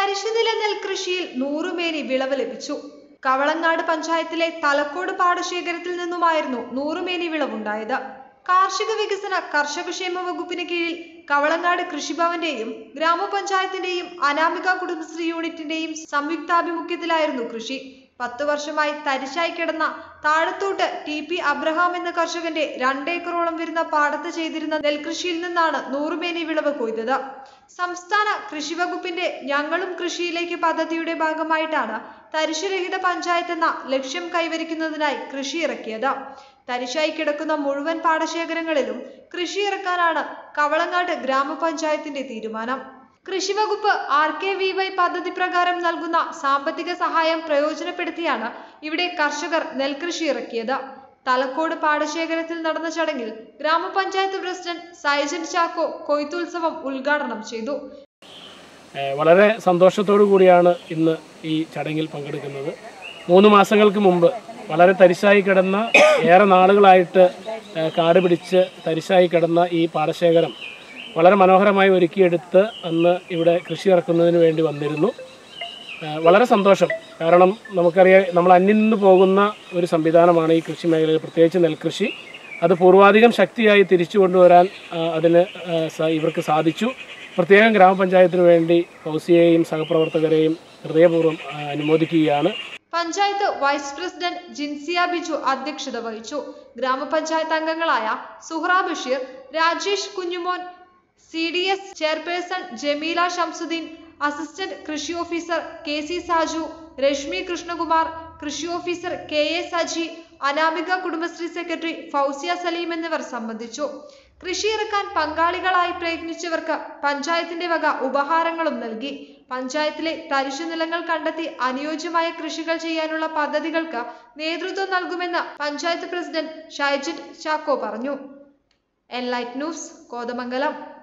തരിശുനില നെൽകൃഷിയിൽ നൂറുമേനി വിളവ് ലഭിച്ചു കവളങ്ങാട് പഞ്ചായത്തിലെ തലക്കോട് പാടശേഖരത്തിൽ നിന്നുമായിരുന്നു നൂറുമേനി വിളവുണ്ടായത് കാർഷിക വികസന കർഷകക്ഷേമ വകുപ്പിന് കീഴിൽ കവളങ്ങാട് കൃഷിഭവന്റെയും ഗ്രാമപഞ്ചായത്തിന്റെയും അനാമിക കുടുംബശ്രീ യൂണിറ്റിന്റെയും സംയുക്താഭിമുഖ്യത്തിലായിരുന്നു കൃഷി പത്തു വർഷമായി തരിശായി കിടന്ന താഴത്തോട്ട് ടി പി അബ്രഹാം എന്ന കർഷകന്റെ രണ്ടേക്കറോളം വരുന്ന പാടത്ത് ചെയ്തിരുന്ന നെൽകൃഷിയിൽ നിന്നാണ് നൂറുമേനി വിളവ് കൊയ്തത് സംസ്ഥാന കൃഷി വകുപ്പിന്റെ ഞങ്ങളും കൃഷിയിലേക്ക് പദ്ധതിയുടെ ഭാഗമായിട്ടാണ് തരിശുരഹിത പഞ്ചായത്ത് എന്ന ലക്ഷ്യം കൈവരിക്കുന്നതിനായി കൃഷി ഇറക്കിയത് തരിശായി കിടക്കുന്ന മുഴുവൻ പാടശേഖരങ്ങളിലും കൃഷി ഇറക്കാനാണ് കവളങ്ങാട് ഗ്രാമപഞ്ചായത്തിന്റെ തീരുമാനം കൃഷി വകുപ്പ് ആർ കെ വി വൈ പദ്ധതി പ്രകാരം നൽകുന്ന സാമ്പത്തിക സഹായം പ്രയോജനപ്പെടുത്തിയാണ് ഇവിടെ കർഷകർ നെൽകൃഷി ഇറക്കിയത് തലക്കോട് പാടശേഖരത്തിൽ നടന്ന ചടങ്ങിൽ ഗ്രാമപഞ്ചായത്ത് പ്രസിഡന്റ് സൈജൻ ചാക്കോ കൊയ്ത്തുത്സവം ഉദ്ഘാടനം ചെയ്തു ഏഹ് വളരെ സന്തോഷത്തോടു കൂടിയാണ് ഇന്ന് ഈ ചടങ്ങിൽ പങ്കെടുക്കുന്നത് മൂന്ന് മാസങ്ങൾക്ക് മുമ്പ് വളരെ തരിശായി കിടന്ന ഏറെ നാളുകളായിട്ട് ഏഹ് കാട് പിടിച്ച് തരിശായി കിടന്ന ഈ പാടശേഖരം വളരെ മനോഹരമായി ഒരുക്കിയെടുത്ത് അന്ന് ഇവിടെ കൃഷി ഇറക്കുന്നതിന് വേണ്ടി വന്നിരുന്നു ഏഹ് വളരെ സന്തോഷം കാരണം നമുക്കറിയാം നമ്മൾ അന്യം നിന്ന് പോകുന്ന ഒരു സംവിധാനമാണ് ഈ കൃഷി മേഖലയിൽ പ്രത്യേകിച്ച് നെൽകൃഷി അത് പൂർവാധികം ശക്തിയായി തിരിച്ചു കൊണ്ടുവരാൻ ആ, അതിന് ആ, സ- ഇവർക്ക് സാധിച്ചു പ്രത്യേകം ഗ്രാമപഞ്ചായത്തിന് വേണ്ടി ഫൗസിയെയും സഹപ്രവർത്തകരെയും ഹൃദയപൂർവ്വം ആ, അനുമോദിക്കുകയാണ് പഞ്ചായത്ത് വൈസ് പ്രസിഡന്റ് ജിൻസിയ ബിജു അധ്യക്ഷത വഹിച്ചു ഗ്രാമപഞ്ചായത്ത് അംഗങ്ങളായ Suhra Basheer Rajesh Kunjumon C D S chairperson Jameela Shamsuddin assistant കൃഷി officer K C Saju Rashmi Krishnakumar കൃഷി officer K A Saji Anamika Kudumbashree secretary Fousiya Saleem എന്നിവർ സംബന്ധിച്ചു കൃഷി ഇറക്കാൻ പങ്കാളികളായി പ്രയത്നിച്ചവർക്ക് പഞ്ചായത്തിന്റെ വക ഉപഹാരങ്ങളും നൽകി പഞ്ചായത്തിലെ തരിശു നിലങ്ങൾ കണ്ടെത്തി അനുയോജ്യമായ കൃഷികൾ ചെയ്യാനുള്ള പദ്ധതികൾക്ക് നേതൃത്വം നൽകുമെന്ന് പഞ്ചായത്ത് പ്രസിഡന്റ് ഷൈജിത് ചാക്കോ പറഞ്ഞു എൻലൈറ്റ് ന്യൂസ് കോതമംഗലം